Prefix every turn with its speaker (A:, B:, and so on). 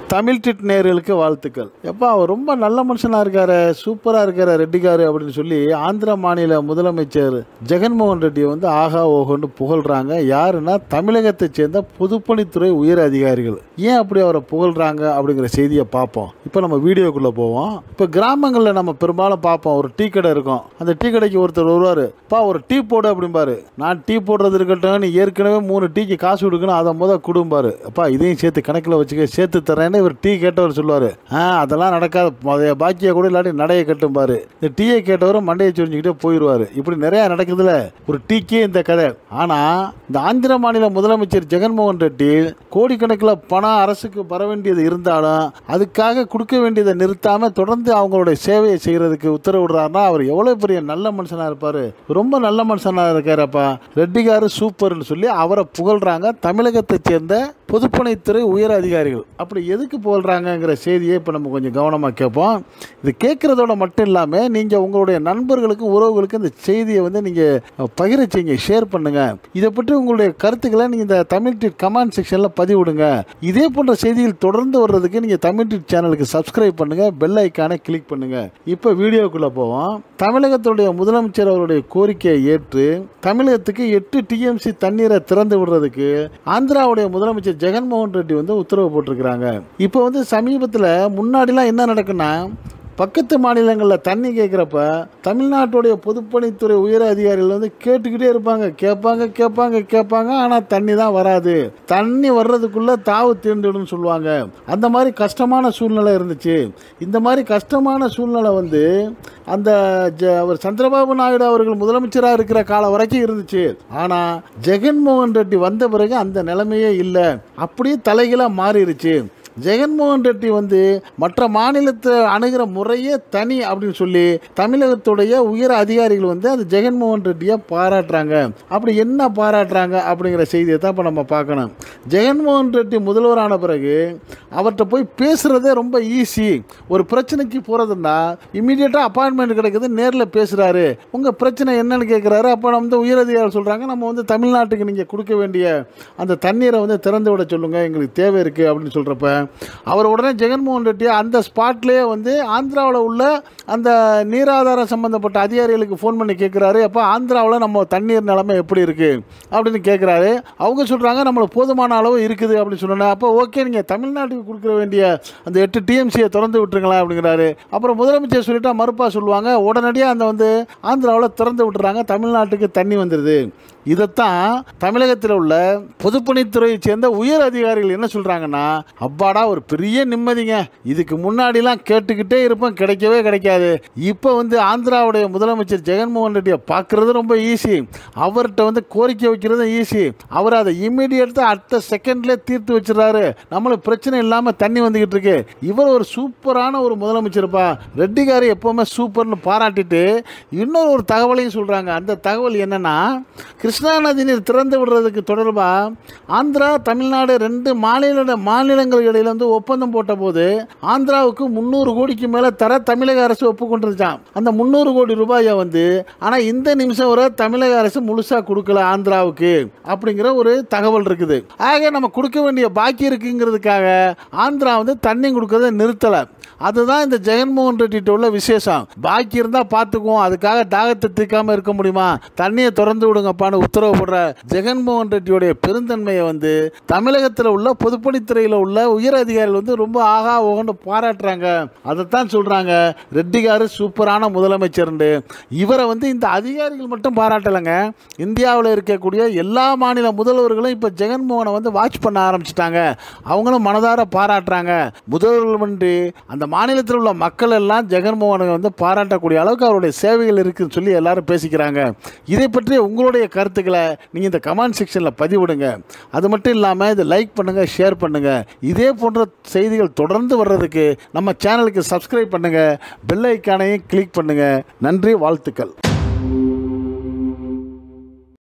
A: Tamil did நேர்களுக்கு வாழ்த்துக்கள் எப்பா அவர் ரொம்ப நல்ல மனுஷனாக இருக்காரு சூப்பராக இருக்காரு ரெட்டிக்காரு அப்படின்னு சொல்லி ஆந்திர மாநில முதலமைச்சர் ஜெகன்மோகன் ரெட்டியை வந்து ஆகா ஓஹோன்னு புகழ்றாங்க யாருன்னா தமிழகத்தை சேர்ந்த பொதுப்பணித்துறை உயர் அதிகாரிகள் ஏன் அப்படி அவரை புகழ்றாங்க அப்படிங்கிற செய்தியை பார்ப்போம் இப்போ நம்ம வீடியோக்குள்ளே போவோம் இப்போ கிராமங்களில் நம்ம பெரும்பாலும் பார்ப்போம் ஒரு டீ கடை இருக்கும் அந்த டீ கடைக்கு ஒருத்தர் வருவார் பா ஒரு டீ போடு அப்படிம்பாரு நான் டீ போடுறது இருக்கட்டும் நீ ஏற்கனவே மூணு டீக்கு காசு கொடுக்கணும் அதை முத குடும்பாரு அப்பா இதையும் சேர்த்து கணக்கில் வச்சுக்க சேர்த்து தரேன்னு இவர் டீ கேட்டவர் சொல்லுவார் ஆ அதெல்லாம் நடக்காது முதைய பாக்கியை கூட இல்லாட்டி நடையை கட்டும்பாரு இந்த டீயை கேட்டவர் மண்டையை சொரிஞ்சுக்கிட்டே போயிடுவார் இப்படி நிறையா நடக்குதுல ஒரு டீக்கே இந்த கதை ஆனால் இந்த ஆந்திர மாநில முதலமைச்சர் ஜெகன்மோகன் ரெட்டி கோடிக்கணக்கில் பணம் அரசுக்கு வர வேண்டியது இருந்தாலும் அதுக்காக கொடுக்க வேண்டியதை நிறுத்தாமல் தொடர்ந்து அவங்களுடைய சேவையை செய்கிறதுக்கு உத்தரவிடுறாருன்னா அவர் எவ்வளோ பெரிய நல்ல மனுஷனாக இருப்பார் ரொம்ப நல்ல மனுஷனாக இருக்காரப்பா ரெட்டிகாரு சூப்பர்னு சொல்லி அவரை புகழ்கிறாங்க தமிழகத்தை சேர்ந்த பொதுப்பணித்துறை உயர் அதிகாரிகள் அப்படி எதுக்கு புகழ்கிறாங்கங்கிற செய்தியை இப்போ நம்ம கொஞ்சம் கவனமாக கேட்போம் இது கேட்குறதோட மட்டும் இல்லாமல் நீங்கள் உங்களுடைய நண்பர்களுக்கு உறவுகளுக்கு இந்த செய்தியை வந்து நீங்கள் பகிர செய்யுங்க ஷேர் பண்ணுங்கள் இதை பற்றி உங்களுடைய கருத்துக்களை நீங்கள் இந்த தமிழ் டிட் கமெண்ட் செக்ஷனில் பதிவிடுங்க இதே போன்ற செய்திகள் தொடர்ந்து வர்றதுக்கு நீங்கள் தமிழ் டிட் சேனலுக்கு சப்ஸ்கிரைப் பண்ணுங்கள் பெல் ஐக்கானை கிளிக் பண்ணுங்கள் இப்போ வீடியோக்குள்ளே போவோம் தமிழகத்துடைய முதலமைச்சர் அவருடைய கோரிக்கையை ஏற்று தமிழகத்துக்கு எட்டு டிஎம்சி தண்ணீரை திறந்து விடுறதுக்கு ஆந்திராவுடைய முதலமைச்சர் ஜெகன்மோகன் ரெட்டி வந்து உத்தரவு போட்டிருக்கிறாங்க இப்போ வந்து சமீபத்தில் முன்னாடிலாம் என்ன நடக்குன்னா பக்கத்து மாநிலங்களில் தண்ணி கேட்குறப்ப தமிழ்நாட்டுடைய பொதுப்பணித்துறை உயர் அதிகாரிகள் வந்து கேட்டுக்கிட்டே இருப்பாங்க கேட்பாங்க கேட்பாங்க கேட்பாங்க ஆனால் தண்ணி தான் வராது தண்ணி வர்றதுக்குள்ளே தாவு தீர்ந்துடும் சொல்லுவாங்க அந்த மாதிரி கஷ்டமான சூழ்நிலை இருந்துச்சு இந்த மாதிரி கஷ்டமான சூழ்நிலை வந்து அந்த ஜ அவர் சந்திரபாபு நாயுடு அவர்கள் முதலமைச்சராக இருக்கிற காலம் வரைக்கும் இருந்துச்சு ஆனால் ஜெகன்மோகன் ரெட்டி வந்த பிறகு அந்த நிலைமையே இல்லை அப்படியே தலைகீழாக மாறிடுச்சு ஜெகன்மோகன் ரெட்டி வந்து மற்ற மாநிலத்தை அணுகிற முறையே தனி அப்படின்னு சொல்லி தமிழகத்துடைய உயர் அதிகாரிகள் வந்து அந்த ஜெகன்மோகன் ரெட்டியை பாராட்டுறாங்க அப்படி என்ன பாராட்டுறாங்க அப்படிங்கிற செய்தியை தான் இப்போ நம்ம பார்க்கணும் ஜெகன்மோகன் ரெட்டி முதல்வரான பிறகு அவர்கிட்ட போய் பேசுகிறதே ரொம்ப ஈஸி ஒரு பிரச்சனைக்கு போகிறதுன்னா இமீடியட்டாக அப்பாயின்மெண்ட் கிடைக்குது நேரில் பேசுகிறாரு உங்கள் பிரச்சனை என்னன்னு கேட்குறாரு அப்போ நம்ம வந்து உயர் அதிகாரி சொல்கிறாங்க நம்ம வந்து தமிழ்நாட்டுக்கு நீங்கள் கொடுக்க வேண்டிய அந்த தண்ணீரை வந்து திறந்து விட சொல்லுங்கள் எங்களுக்கு தேவை இருக்குது அப்படின்னு சொல்கிறப்ப அவர் உடனே ஜெகன்மோகன் ரெட்டி அந்த ஸ்பாட்லேயே வந்து ஆந்திராவில் உள்ள அந்த நீராதாரம் சம்மந்தப்பட்ட அதிகாரிகளுக்கு ஃபோன் பண்ணி கேட்குறாரு அப்போ ஆந்திராவில் நம்ம தண்ணீர் நிலைமை எப்படி இருக்குது அப்படின்னு கேட்குறாரு அவங்க சொல்கிறாங்க நம்மளுக்கு போதுமான அளவு இருக்குது அப்படின்னு சொன்னோன்னே அப்போ ஓகே நீங்கள் தமிழ்நாட்டுக்கு கொடுக்க வேண்டிய அந்த எட்டு டிஎம்சியை திறந்து விட்டுருங்களா அப்படிங்கிறாரு அப்புறம் முதலமைச்சர் சொல்லிட்டா மறுப்பா சொல்லுவாங்க உடனடியாக அந்த வந்து ஆந்திராவில் திறந்து விட்டுறாங்க தமிழ்நாட்டுக்கு தண்ணி வந்துடுது இதைத்தான் தமிழகத்தில் உள்ள பொதுப்பணித்துறையை சேர்ந்த உயர் அதிகாரிகள் என்ன சொல்கிறாங்கன்னா அப்பாடா ஒரு பெரிய நிம்மதிங்க இதுக்கு முன்னாடிலாம் கேட்டுக்கிட்டே இருப்போம் கிடைக்கவே கிடைக்காது இப்போ வந்து ஆந்திராவுடைய முதலமைச்சர் ஜெகன்மோகன் ரெட்டியை பார்க்குறது ரொம்ப ஈஸி அவர்கிட்ட வந்து கோரிக்கை வைக்கிறது ஈஸி அவர் அதை இம்மிடியட்டாக அடுத்த செகண்ட்லேயே தீர்த்து வச்சிடறாரு நம்மளுக்கு பிரச்சனை இல்லாமல் தண்ணி வந்துக்கிட்டு இருக்கு இவர் ஒரு சூப்பரான ஒரு முதலமைச்சர்ப்பா ரெட்டிகாரி எப்போவுமே சூப்பர்னு பாராட்டிட்டு இன்னொரு ஒரு தகவலையும் சொல்கிறாங்க அந்த தகவல் என்னென்னா கிருஷ்ணா நதி நீர் திறந்து விடுறதுக்கு தொடர்பாக ஆந்திரா தமிழ்நாடு ரெண்டு மாநில மாநிலங்கள் இடையில வந்து ஒப்பந்தம் போட்ட போது ஆந்திராவுக்கு முந்நூறு கோடிக்கு மேலே தர தமிழக அரசு ஒப்புக்கொண்டிருச்சான் அந்த முந்நூறு கோடி ரூபாயை வந்து ஆனால் இந்த நிமிஷம் வரை தமிழக அரசு முழுசாக கொடுக்கல ஆந்திராவுக்கு அப்படிங்கிற ஒரு தகவல் இருக்குது ஆக நம்ம கொடுக்க வேண்டிய பாக்கி இருக்குங்கிறதுக்காக ஆந்திரா வந்து தண்ணி கொடுக்கறத நிறுத்தலை அதுதான் இந்த ஜெகன்மோகன் ரெட்டிட்ட உள்ள விசேஷம் பாக்கி இருந்தால் பார்த்துக்குவோம் அதுக்காக தாகத்தை தீர்க்காம இருக்க முடியுமா தண்ணியை திறந்து விடுங்கப்பான்னு உத்தரவு போடுற ஜெகன்மோகன் ரெட்டியுடைய பெருந்தன்மையை வந்து தமிழகத்தில் உள்ள பொதுப்பணித்துறையில் உள்ள உயர் அதிகாரிகள் வந்து ரொம்ப ஆகா ஓகன்னு பாராட்டுறாங்க அதைத்தான் சொல்கிறாங்க ரெட்டிகாரு சூப்பரான முதலமைச்சர்ண்டு இவரை வந்து இந்த அதிகாரிகள் மட்டும் பாராட்டலைங்க இந்தியாவில் இருக்கக்கூடிய எல்லா மாநில முதல்வர்களும் இப்போ ஜெகன்மோகனை வந்து வாட்ச் பண்ண ஆரம்பிச்சிட்டாங்க அவங்களும் மனதார பாராட்டுறாங்க முதல்வர்கள் வந்து அந்த மாநிலத்தில் உள்ள மக்கள் எல்லாம் ஜெகன்மோகனை வந்து பாராட்டக்கூடிய அளவுக்கு அவருடைய சேவைகள் இருக்குன்னு சொல்லி எல்லாரும் பேசிக்கிறாங்க இதை பற்றி உங்களுடைய கருத்துக்களை நீங்கள் இந்த கமெண்ட் செக்ஷனில் பதிவிடுங்க அது மட்டும் இல்லாமல் இதை லைக் பண்ணுங்கள் ஷேர் பண்ணுங்கள் இதே போன்ற செய்திகள் தொடர்ந்து வர்றதுக்கு நம்ம சேனலுக்கு சப்ஸ்கிரைப் பண்ணுங்கள் பெல் ஐக்கானையும் கிளிக் பண்ணுங்கள் நன்றி வாழ்த்துக்கள்